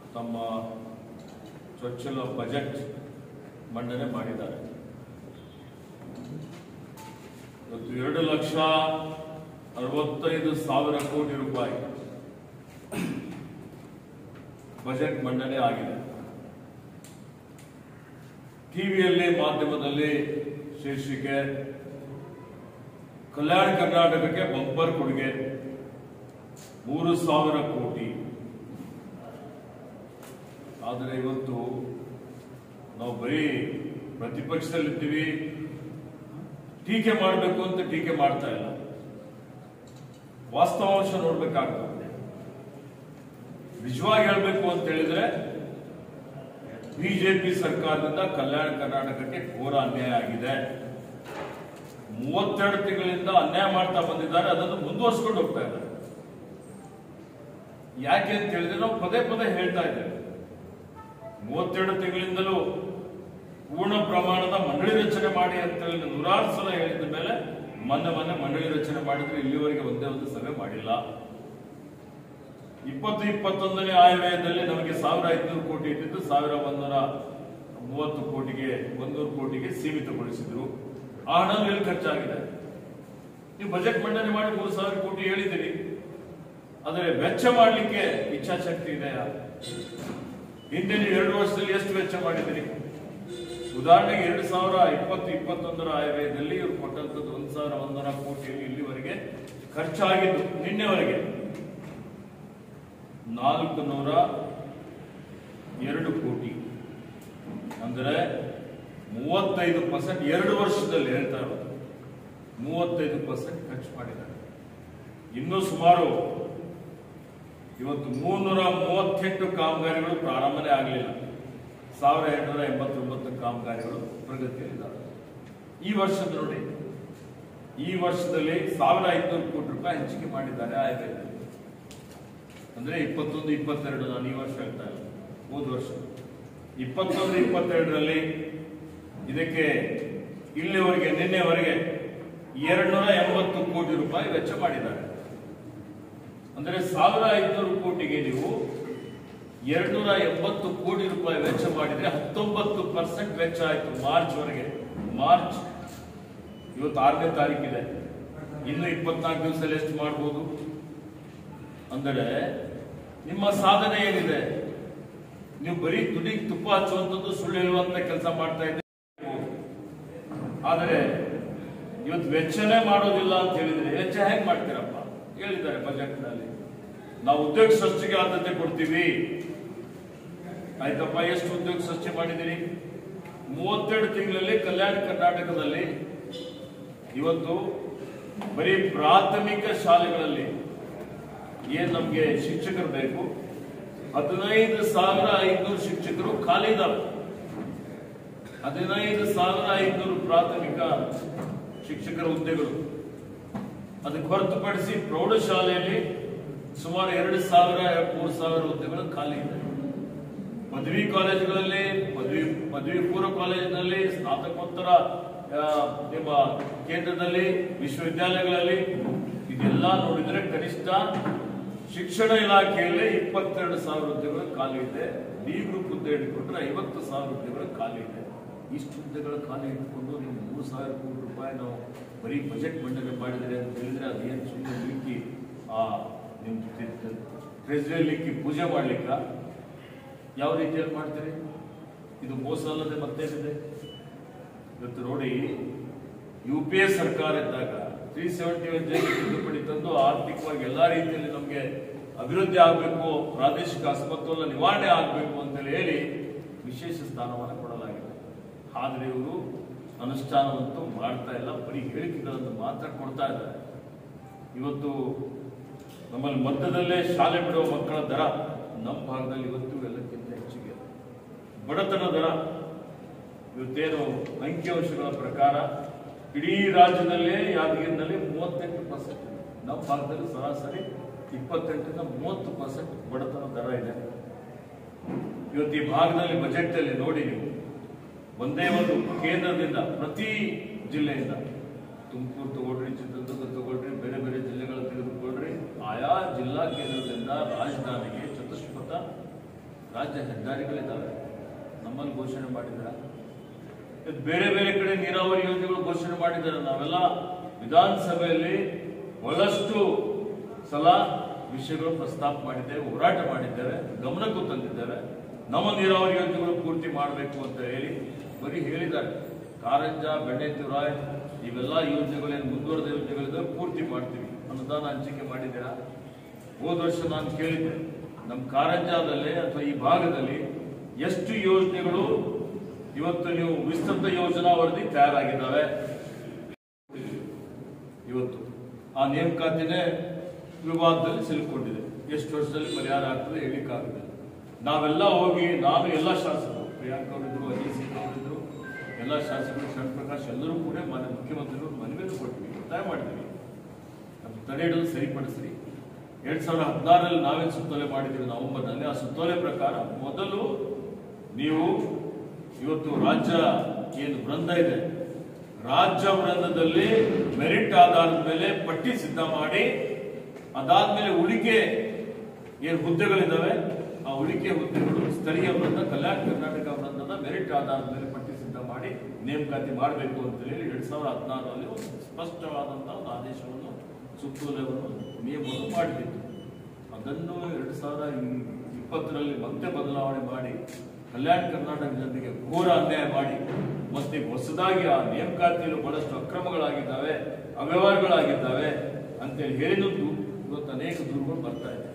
ತಮ್ಮ ಚೊಚ್ಚಲ ಬಜೆಟ್ ಮಂಡನೆ ಮಾಡಿದ್ದಾರೆ ಇವತ್ತು ಎರಡು ಲಕ್ಷ ಅರವತ್ತೈದು ಸಾವಿರ ಕೋಟಿ ರೂಪಾಯಿ ಬಜೆಟ್ ಮಂಡನೆ ಆಗಿದೆ ಟಿವಿಯಲ್ಲಿ ಮಾಧ್ಯಮದಲ್ಲಿ ಶೀರ್ಷಿಕೆ ಕಲ್ಯಾಣ ಕರ್ನಾಟಕಕ್ಕೆ ಬಂಪರ್ ಕೊಡುಗೆ ಮೂರು ಸಾವಿರ ಕೋಟಿ ಆದರೆ ಇವತ್ತು ನಾವು ಬರೀ ಪ್ರತಿಪಕ್ಷದಲ್ಲಿದ್ದೀವಿ ಟೀಕೆ ಮಾಡಬೇಕು ಅಂತ ಟೀಕೆ ಮಾಡ್ತಾ ಇಲ್ಲ ವಾಸ್ತವಾಂಶ ನೋಡ್ಬೇಕಾಗ್ತದೆ ನಿಜವಾಗಿ ಹೇಳಬೇಕು ಅಂತ ಹೇಳಿದ್ರೆ ಬಿಜೆಪಿ ಸರ್ಕಾರದಿಂದ ಕಲ್ಯಾಣ ಕರ್ನಾಟಕಕ್ಕೆ ಘೋರ ಅನ್ಯಾಯ ಆಗಿದೆ ಮೂವತ್ತೆರಡು ತಿಂಗಳಿಂದ ಅನ್ಯಾಯ ಮಾಡ್ತಾ ಬಂದಿದ್ದಾರೆ ಅದನ್ನು ಮುಂದುವರಿಸ್ಕೊಂಡು ಹೋಗ್ತಾ ಇದ್ದಾರೆ ಯಾಕೆ ಅಂತ ಹೇಳಿದ್ರೆ ನಾವು ಪದೇ ಪದೇ ಹೇಳ್ತಾ ಇದ್ದೇವೆ ಮೂವತ್ತೆರಡು ತಿಂಗಳಿಂದಲೂ ಪೂರ್ಣ ಪ್ರಮಾಣದ ಮಂಡಳಿ ರಚನೆ ಮಾಡಿ ಅಂತ ಹೇಳಿ ನೂರಾರು ಸಲ ಹೇಳಿದ ಮೇಲೆ ಮೊನ್ನೆ ಮೊನ್ನೆ ಮಂಡಳಿ ರಚನೆ ಮಾಡಿದ್ರೆ ಇಲ್ಲಿವರೆಗೆ ಒಂದೇ ಒಂದು ಸಭೆ ಮಾಡಿಲ್ಲ ಇಪ್ಪತ್ತು ಇಪ್ಪತ್ತೊಂದನೇ ಆಯವ್ಯಯದಲ್ಲಿ ನಮಗೆ ಸಾವಿರ ಐದುನೂರು ಕೋಟಿ ಇದ್ದಿದ್ದು ಸಾವಿರ ಒಂದೂರ ಮೂವತ್ತು ಕೋಟಿಗೆ ಒಂದೂರು ಕೋಟಿಗೆ ಸೀಮಿತಗೊಳಿಸಿದ್ರು ಆ ಹಣ ಎಲ್ಲಿ ಖರ್ಚಾಗಿದೆ ನೀವು ಬಜೆಟ್ ಮಂಡನೆ ಮಾಡಿ ಮೂರು ಸಾವಿರ ಕೋಟಿ ಹೇಳಿದಿರಿ ಆದರೆ ವೆಚ್ಚ ಮಾಡಲಿಕ್ಕೆ ಇಚ್ಛಾಶಕ್ತಿ ಇದೆಯಾ ಹಿಂದೆ ನೀವು ಎರಡು ವರ್ಷದಲ್ಲಿ ಎಷ್ಟು ವೆಚ್ಚ ಮಾಡಿದಿರಿ ಉದಾಹರಣೆಗೆ ಎರಡು ಸಾವಿರ ಇಪ್ಪತ್ತು ಇಪ್ಪತ್ತೊಂದರ ಆಯವ್ಯಯದಲ್ಲಿ ಇವರು ಕೊಟ್ಟಂತದ್ದು ಒಂದು ಸಾವಿರ ಒಂದೂರ ಕೋಟಿ ಇಲ್ಲಿವರೆಗೆ ಖರ್ಚಾಗಿದ್ದು ನಿನ್ನೆವರೆಗೆ ನಾಲ್ಕು ನೂರ ಎರಡು ಕೋಟಿ ಅಂದರೆ ಮೂವತ್ತೈದು ಪರ್ಸೆಂಟ್ ಎರಡು ವರ್ಷದಲ್ಲಿ ಹೇಳ್ತಾ ಇರೋದು ಮೂವತ್ತೈದು ಪರ್ಸೆಂಟ್ ಖರ್ಚು ಮಾಡಿದ್ದಾರೆ ಇನ್ನೂ ಸುಮಾರು ಇವತ್ತು ಮೂರ್ನೂರ ಮೂವತ್ತೆಂಟು ಕಾಮಗಾರಿಗಳು ಪ್ರಾರಂಭನೇ ಆಗಲಿಲ್ಲ ಸಾವಿರ ಎಂಟುನೂರ ಎಂಬತ್ತೊಂಬತ್ತು ಕಾಮಗಾರಿಗಳು ಪ್ರಗತಿಯಲ್ಲಿದ್ದಾವೆ ಈ ವರ್ಷದ ನೋಡಿ ಈ ವರ್ಷದಲ್ಲಿ ಸಾವಿರ ಐದುನೂರು ಕೋಟಿ ರೂಪಾಯಿ ಹಂಚಿಕೆ ಮಾಡಿದ್ದಾರೆ ಆಯವ್ಯಯದಲ್ಲಿ ಅಂದ್ರೆ ಇಪ್ಪತ್ತೊಂದು ಇಪ್ಪತ್ತೆರಡು ನಾನು ಈ ವರ್ಷ ಹೇಳ್ತಾ ಇಲ್ಲ ಹೋದ ವರ್ಷ ಇಪ್ಪತ್ತೊಂದು ಇಪ್ಪತ್ತೆರಡರಲ್ಲಿ ಇದಕ್ಕೆ ಇಲ್ಲಿವರೆಗೆ ನಿನ್ನೆವರೆಗೆ ಎರಡ್ನೂರ ಎಂಬತ್ತು ಕೋಟಿ ರೂಪಾಯಿ ವೆಚ್ಚ ಮಾಡಿದ್ದಾರೆ ಅಂದ್ರೆ ಸಾವಿರ ಐದುನೂರು ಕೋಟಿಗೆ ನೀವು ಎರಡ್ನೂರ ಎಂಬತ್ತು ಕೋಟಿ ರೂಪಾಯಿ ವೆಚ್ಚ ಮಾಡಿದ್ರೆ ಹತ್ತೊಂಬತ್ತು ಪರ್ಸೆಂಟ್ ವೆಚ್ಚ ಆಯ್ತು ಮಾರ್ಚ್ ವರೆಗೆ ಮಾರ್ಚ್ ಇವತ್ತು ಆರನೇ ತಾರೀಕಿದೆ ಇನ್ನು ಇಪ್ಪತ್ನಾಲ್ಕು ದಿವಸದಲ್ಲಿ ಎಷ್ಟು ಮಾಡ್ಬೋದು ಅಂದರೆ ನಿಮ್ಮ ಸಾಧನೆ ಏನಿದೆ ನೀವು ಬರೀ ತುಟಿಗೆ ತುಪ್ಪ ಹಚ್ಚುವಂಥದ್ದು ಸುಳ್ಳು ಹೇಳುವಂತ ಕೆಲಸ ಮಾಡ್ತಾ ಇದ್ದೀರಿ ಆದರೆ ಇವತ್ತು ವೆಚ್ಚನೇ ಮಾಡೋದಿಲ್ಲ ಅಂತ ಹೇಳಿದ್ರೆ ವೆಚ್ಚ ಹೇಗೆ ಮಾಡ್ತೀರಪ್ಪ ಹೇಳಿದ್ದಾರೆ ಬಜೆಟ್ ನಲ್ಲಿ ನಾವು ಉದ್ಯೋಗ ಸೃಷ್ಟಿಗೆ ಆದ್ಯತೆ ಕೊಡ್ತೀವಿ ಆಯ್ತಪ್ಪ ಎಷ್ಟು ಉದ್ಯೋಗ ಸೃಷ್ಟಿ ಮಾಡಿದಿರಿ ಮೂವತ್ತೆರಡು ತಿಂಗಳಲ್ಲಿ ಕಲ್ಯಾಣ ಕರ್ನಾಟಕದಲ್ಲಿ ಇವತ್ತು ಬರೀ ಪ್ರಾಥಮಿಕ ಶಾಲೆಗಳಲ್ಲಿ ಏನ್ ನಮ್ಗೆ ಶಿಕ್ಷಕರು ಬೇಕು ಹದಿನೈದು ಸಾವಿರ ಐದುನೂರು ಶಿಕ್ಷಕರು ಖಾಲಿ ಇದ್ದಾರೆ ಹದಿನೈದು ಸಾವಿರ ಐದುನೂರು ಪ್ರಾಥಮಿಕ ಶಿಕ್ಷಕರ ಹುದ್ದೆಗಳು ಅದಕ್ಕೆ ಹೊರತುಪಡಿಸಿ ಪ್ರೌಢಶಾಲೆಯಲ್ಲಿ ಸುಮಾರು ಎರಡು ಸಾವಿರ ಮೂರು ಸಾವಿರ ಹುದ್ದೆಗಳು ಖಾಲಿ ಇದೆ ಪದವಿ ಕಾಲೇಜುಗಳಲ್ಲಿ ಪದವಿ ಪದವಿ ಪೂರ್ವ ಕಾಲೇಜಿನಲ್ಲಿ ಸ್ನಾತಕೋತ್ತರ ಆ, ನಿಮ್ಮ ಕೇಂದ್ರದಲ್ಲಿ ವಿಶ್ವವಿದ್ಯಾಲಯಗಳಲ್ಲಿ ಇದೆಲ್ಲ ನೋಡಿದ್ರೆ ಕನಿಷ್ಠ ಶಿಕ್ಷಣ ಇಲಾಖೆಯಲ್ಲಿ ಇಪ್ಪತ್ತೆರಡು ಸಾವಿರ ಹುದ್ದೆಗಳು ಖಾಲಿ ಇದೆ ಡಿ ಗ್ರೂಪ್ ಹುದ್ದೆ ಇಟ್ಕೊಂಡ್ರೆ ಐವತ್ತು ಸಾವಿರ ಹುದ್ದೆಗಳು ಖಾಲಿ ಇದೆ ಇಷ್ಟು ಹುದ್ದೆಗಳು ಖಾಲಿ ಇಟ್ಕೊಂಡು ನೀವು ಮೂರು ಸಾವಿರ ಕೋಟಿ ರೂಪಾಯಿ ನಾವು ಬರೀ ಬಜೆಟ್ ಮಂಡನೆ ಮಾಡಿದರೆ ಅಂತ ಹೇಳಿದ್ರೆ ಅದೇನು ಸುಮ್ಮನೆ ಲಿಕ್ಕಿ ಆ ನಿಮ್ಮ ಟ್ರೆಜರಿ ಲಿಕ್ಕಿ ಪೂಜೆ ಮಾಡ್ಲಿಕ್ಕ ಯಾವ ರೀತಿಯಲ್ಲಿ ಮಾಡ್ತೀರಿ ಇದು ಮೋಸ ಅಲ್ಲದೆ ಮತ್ತೇನಿದೆ ಇವತ್ತು ನೋಡಿ ಯು ಪಿ ಎ ಸರ್ಕಾರ ಇದ್ದಾಗ ತ್ರೀ ಸೆವೆಂಟಿ ಒನ್ ಜೆ ತಿದ್ದುಪಡಿ ತಂದು ಆರ್ಥಿಕವಾಗಿ ಎಲ್ಲಾ ರೀತಿಯಲ್ಲಿ ನಮಗೆ ಅಭಿವೃದ್ಧಿ ಆಗಬೇಕು ಪ್ರಾದೇಶಿಕ ಅಸಮತೋಲನ ನಿವಾರಣೆ ಆಗಬೇಕು ಅಂತೇಳಿ ಹೇಳಿ ವಿಶೇಷ ಸ್ಥಾನಮಾನ ಕೊಡಲಾಗಿದೆ ಆದರೆ ಇವರು ಅನುಷ್ಠಾನವಂತೂ ಮಾಡ್ತಾ ಇಲ್ಲ ಬರೀ ಹೇಳಿಕೆಗಳನ್ನು ಮಾತ್ರ ಕೊಡ್ತಾ ಇದ್ದಾರೆ ಇವತ್ತು ನಮ್ಮಲ್ಲಿ ಮಧ್ಯದಲ್ಲೇ ಶಾಲೆ ಬಿಡುವ ಮಕ್ಕಳ ದರ ನಮ್ಮ ಭಾಗದಲ್ಲಿ ಇವತ್ತು ಎಲ್ಲಕ್ಕಿಂತ ಹೆಚ್ಚಿಗೆ ಬಡತನ ದರ ಇವತ್ತೇನು ಅಂಕಿಅಂಶಗಳ ಪ್ರಕಾರ ಇಡೀ ರಾಜ್ಯದಲ್ಲೇ ಯಾದಗಿರಿನಲ್ಲಿ ಮೂವತ್ತೆಂಟು ಪರ್ಸೆಂಟ್ ನಮ್ಮ ಭಾಗದಲ್ಲಿ ಸರಾಸರಿ ಇಪ್ಪತ್ತೆಂಟರಿಂದ ಮೂವತ್ತು ಪರ್ಸೆಂಟ್ ಬಡತನ ದರ ಇದೆ ಇವತ್ತು ಈ ಭಾಗದಲ್ಲಿ ಬಜೆಟ್ ಅಲ್ಲಿ ನೋಡಿ ನೀವು ಒಂದೇ ಒಂದು ಕೇಂದ್ರದಿಂದ ಪ್ರತಿ ಜಿಲ್ಲೆಯಿಂದ ತುಮಕೂರು ತಗೊಳ್ರಿ ಚಿತ್ರದುರ್ಗ ತಗೊಳ್ರಿ ಬೇರೆ ಬೇರೆ ಜಿಲ್ಲೆಗಳು ತೆಗೆದುಕೊಳ್ಳ್ರಿ ಆಯಾ ಜಿಲ್ಲಾ ಕೇಂದ್ರದಿಂದ ರಾಜಧಾನಿಗೆ ಚತುಷ್ಪಥ ರಾಜ್ಯ ಹೆದ್ದಾರಿಗಳಿದ್ದಾವೆ ನಮ್ಮಲ್ಲಿ ಘೋಷಣೆ ಮಾಡಿದ್ರ ಬೇರೆ ಬೇರೆ ಕಡೆ ನೀರಾವರಿ ಯೋಜನೆಗಳು ಘೋಷಣೆ ಮಾಡಿದ್ದಾರೆ ನಾವೆಲ್ಲ ವಿಧಾನಸಭೆಯಲ್ಲಿ ಬಹಳಷ್ಟು ಸಲ ವಿಷಯಗಳು ಪ್ರಸ್ತಾಪ ಮಾಡಿದ್ದೇವೆ ಹೋರಾಟ ಮಾಡಿದ್ದೇವೆ ಗಮನಕ್ಕೂ ತಂದಿದ್ದೇವೆ ನಮ್ಮ ನೀರಾವರಿ ಯೋಜನೆಗಳು ಪೂರ್ತಿ ಮಾಡಬೇಕು ಅಂತ ಹೇಳಿ ಬರೀ ಹೇಳಿದ್ದಾರೆ ಕಾರಂಜ ಬೆಣ್ಣೆತುರಾಯ್ ಇವೆಲ್ಲ ಯೋಜನೆಗಳೇನು ಮುಂದುವರೆದ ಯೋಜನೆಗಳಿದ್ದಾವೆ ಪೂರ್ತಿ ಮಾಡ್ತೀವಿ ಅನುದಾನ ಹಂಚಿಕೆ ಮಾಡಿದ್ದೀರಾ ಹೋದ ವರ್ಷ ನಾನು ಕೇಳಿದ್ದೆ ನಮ್ಮ ಕಾರಂಜಾದಲ್ಲಿ ಅಥವಾ ಈ ಭಾಗದಲ್ಲಿ ಎಷ್ಟು ಯೋಜನೆಗಳು ಇವತ್ತು ನೀವು ವಿಸ್ತೃತ ಯೋಜನಾ ವರದಿ ತಯಾರಾಗಿದ್ದಾವೆ ಇವತ್ತು ಆ ನೇಮಕಾತಿನೇ ವಿವಾದದಲ್ಲಿ ಸಿಲುಕೊಂಡಿದೆ ಎಷ್ಟು ವರ್ಷದಲ್ಲಿ ಪರಿಹಾರ ಆಗ್ತದೆ ಹೇಳಿಕ್ಕಾಗುದಿಲ್ಲ ನಾವೆಲ್ಲ ಹೋಗಿ ನಾನು ಎಲ್ಲ ಶಾಸಕರು ಪ್ರಿಯಾಂಕ್ ಅವರಿದ್ರು ಅಜಯ್ ಸಿಂಗ್ ಅವರಿದ್ರು ಎಲ್ಲ ಶಾಸಕರು ಶರಣ್ ಪ್ರಕಾಶ್ ಎಲ್ಲರೂ ಕೂಡ ಮಾನ್ಯ ಮುಖ್ಯಮಂತ್ರಿಗಳು ಮನವಿಯನ್ನು ಕೊಟ್ಟಿವಿ ಒತ್ತಾಯ ಮಾಡಿದ್ವಿ ನಮ್ಮ ತಡೆ ಹಿಡಿದು ಸರಿಪಡಿಸ್ರಿ ಎರಡ್ ಸಾವಿರದ ಹದಿನಾರರಲ್ಲಿ ನಾವೇನು ಸುತ್ತೋಲೆ ಮಾಡಿದ್ದೀವಿ ನವೆಂಬರ್ನಲ್ಲಿ ಆ ಸುತ್ತೋಲೆ ಪ್ರಕಾರ ಮೊದಲು ನೀವು ಇವತ್ತು ರಾಜ್ಯ ಏನು ವೃಂದ ಇದೆ ರಾಜ್ಯ ವೃಂದದಲ್ಲಿ ಮೆರಿಟ್ ಆಧಾರದ ಮೇಲೆ ಪಟ್ಟಿ ಸಿದ್ಧ ಮಾಡಿ ಅದಾದ್ಮೇಲೆ ಉಳಿಕೆ ಏನು ಹುದ್ದೆಗಳಿದ್ದಾವೆ ಆ ಉಳಿಕೆ ಹುದ್ದೆಗಳು ಸ್ಥಳೀಯ ವೃಂದ ಕಲ್ಯಾಣ ಕರ್ನಾಟಕ ವೃಂದದ ಮೆರಿಟ್ ಆಧಾರದ ಮೇಲೆ ಪಟ್ಟಿ ಸಿದ್ಧ ಮಾಡಿ ನೇಮಕಾತಿ ಮಾಡಬೇಕು ಅಂತ ಹೇಳಿ ಎರಡ್ ಸಾವಿರದ ಹದಿನಾರರಲ್ಲಿ ಒಂದು ಸ್ಪಷ್ಟವಾದಂತಹ ಒಂದು ಆದೇಶವನ್ನು ಸುತ್ತೋಲೆಯನ್ನು ನಿಯಮವನ್ನು ಮಾಡಲಿತ್ತು ಅದನ್ನು ಎರಡ್ ಸಾವಿರದ ಇಪ್ಪತ್ತರಲ್ಲಿ ಮತ್ತೆ ಬದಲಾವಣೆ ಮಾಡಿ ಕಲ್ಯಾಣ ಕರ್ನಾಟಕ ಜನತೆಗೆ ಘೋರ ಅನ್ಯಾಯ ಮಾಡಿ ಮತ್ತೆ ಹೊಸದಾಗಿ ಆ ನೇಮಕಾತಿಯಲ್ಲಿ ಬಹಳಷ್ಟು ಅಕ್ರಮಗಳಾಗಿದ್ದಾವೆ ಅವ್ಯವಹಾರಗಳಾಗಿದ್ದಾವೆ ಅಂತೇಳಿ ಹೇಳಿದ್ದು ಇವತ್ತು ಅನೇಕ ದೂರುಗಳು ಬರ್ತಾ ಇದೆ